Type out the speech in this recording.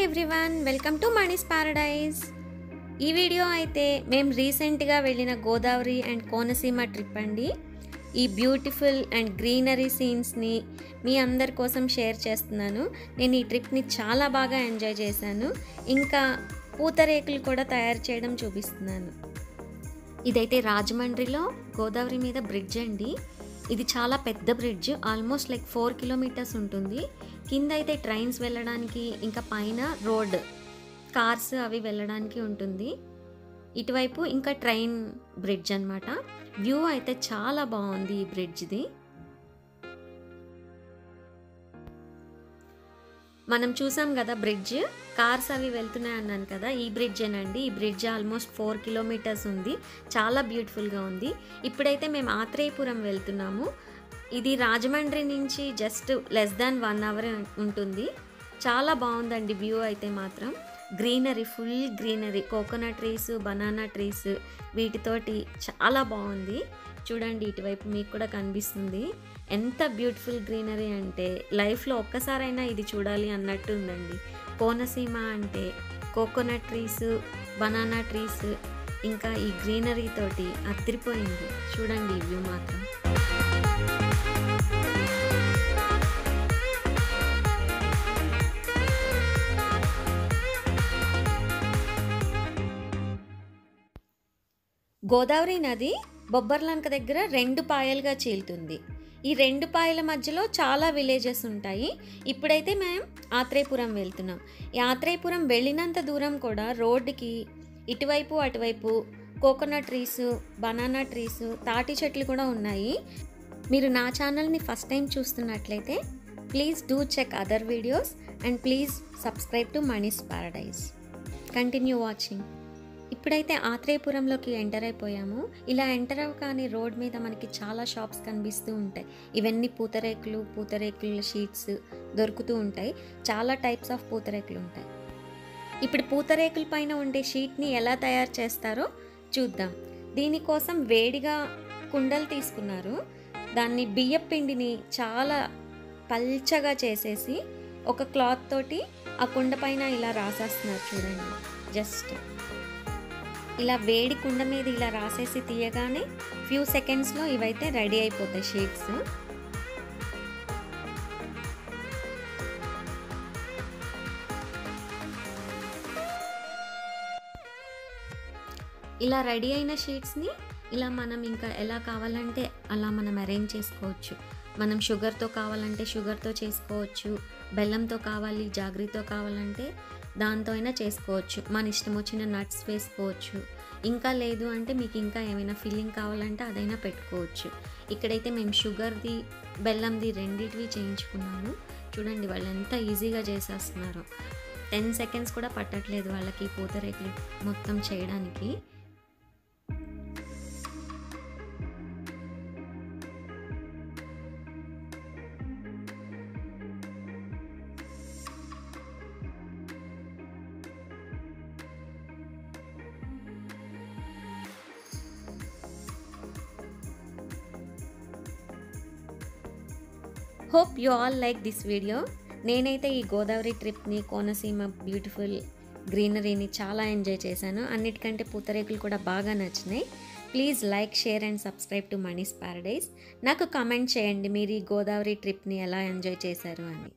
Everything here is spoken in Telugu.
everyone welcome to Mani's paradise ఈ వీడియో అయితే మేము రీసెంట్గా వెళ్ళిన గోదావరి అండ్ కోనసీమ ట్రిప్ అండి ఈ బ్యూటిఫుల్ అండ్ గ్రీనరీ సీన్స్ని మీ అందరి కోసం షేర్ చేస్తున్నాను నేను ఈ ట్రిప్ని చాలా బాగా ఎంజాయ్ చేశాను ఇంకా పూతరేకులు కూడా తయారు చేయడం చూపిస్తున్నాను ఇదైతే రాజమండ్రిలో గోదావరి మీద బ్రిడ్జ్ అండి ఇది చాలా పెద్ద bridge almost like four kilometres ఉంటుంది కింద అయితే ట్రైన్స్ వెళ్ళడానికి ఇంకా పైన రోడ్ కార్స్ అవి వెళ్ళడానికి ఉంటుంది ఇటువైపు ఇంకా ట్రైన్ బ్రిడ్జ్ అన్నమాట వ్యూ అయితే చాలా బాగుంది ఈ బ్రిడ్జ్ది మనం చూసాం కదా బ్రిడ్జ్ కార్స్ అవి వెళ్తున్నాయి అన్నాను కదా ఈ బ్రిడ్జ్ ఏనండి ఈ బ్రిడ్జ్ ఆల్మోస్ట్ ఫోర్ కిలోమీటర్స్ ఉంది చాలా బ్యూటిఫుల్గా ఉంది ఇప్పుడైతే మేము ఆత్రేయపురం వెళ్తున్నాము ఇది రాజమండ్రి నుంచి just less than one hour ఉంటుంది చాలా బాగుందండి వ్యూ అయితే మాత్రం greenery full greenery coconut trees banana trees వీటితోటి చాలా బాగుంది చూడండి ఇటువైపు మీకు కూడా కనిపిస్తుంది ఎంత బ్యూటిఫుల్ గ్రీనరీ అంటే లైఫ్లో ఒక్కసారైనా ఇది చూడాలి అన్నట్టు ఉందండి కోనసీమ అంటే కోకోనట్ ట్రీస్ బనానా ట్రీస్ ఇంకా ఈ గ్రీనరీ తోటి అదిరిపోయింది చూడండి ఈ వ్యూ మాత్రం గోదావరి నది బొబ్బర్లంక దగ్గర రెండు పాయలుగా చీలుతుంది ఈ రెండు పాయల మధ్యలో చాలా విలేజెస్ ఉంటాయి ఇప్పుడైతే మేము ఆత్రేయపురం వెళ్తున్నాం ఈ ఆత్రేయపురం వెళ్ళినంత దూరం కూడా రోడ్డుకి ఇటువైపు అటువైపు కోకోనట్ ట్రీస్ బనానా ట్రీస్ తాటి చెట్లు కూడా ఉన్నాయి మీరు నా ఛానల్ని ఫస్ట్ టైం చూస్తున్నట్లయితే please do check other videos and please subscribe to Mani's paradise continue watching ఇప్పుడైతే ఆత్రేయపురంలోకి ఎంటర్ అయిపోయాము ఇలా ఎంటర్ అవ్వగానే రోడ్ మీద మనకి చాలా షాప్స్ కనిపిస్తూ ఉంటాయి ఇవన్నీ పూతరేకులు పూతరేకుల షీట్స్ దొరుకుతూ ఉంటాయి చాలా టైప్స్ ఆఫ్ పూతరేకులు ఉంటాయి ఇప్పుడు పూతరేకుల పైన ఉండే షీట్ని ఎలా తయారు చేస్తారో చూద్దాం దీనికోసం వేడిగా కుండలు తీసుకున్నారు దాన్ని బియ్యం పిండిని చాలా పల్చగా చేసేసి ఒక క్లాత్ తోటి ఆ కుండ పైన ఇలా రాసేస్తున్నారు చూడండి జస్ట్ ఇలా వేడి కుండ మీద ఇలా రాసేసి తీయగానే ఫ్యూ సెకండ్స్లో ఇవైతే రెడీ అయిపోతాయి షీట్స్ ఇలా రెడీ అయిన షీట్స్ని ఇలా మనం ఇంకా ఎలా కావాలంటే అలా మనం అరేంజ్ చేసుకోవచ్చు మనం షుగర్తో కావాలంటే షుగర్తో చేసుకోవచ్చు బెల్లంతో కావాలి జాగ్రీతో కావాలంటే దాంతో అయినా చేసుకోవచ్చు మన ఇష్టం వచ్చిన నట్స్ వేసుకోవచ్చు ఇంకా లేదు అంటే మీకు ఇంకా ఏమైనా ఫిల్లింగ్ కావాలంటే అదైనా పెట్టుకోవచ్చు ఇక్కడైతే మేము షుగర్ది బెల్లంది రెండిటివి చేయించుకున్నాము చూడండి వాళ్ళు ఎంత ఈజీగా చేసేస్తున్నారు టెన్ సెకండ్స్ కూడా పట్టట్లేదు వాళ్ళకి పూతరేకులు మొత్తం చేయడానికి hope you all like this video నేనైతే ఈ గోదావరి ట్రిప్ని కోనసీమ బ్యూటిఫుల్ గ్రీనరీని చాలా ఎంజాయ్ చేశాను అన్నిటికంటే పూతరేకులు కూడా బాగా నచ్చినాయి please like share and subscribe to Mani's paradise నాకు కామెంట్ చేయండి మీరు ఈ గోదావరి ట్రిప్ని ఎలా ఎంజాయ్ చేశారు అని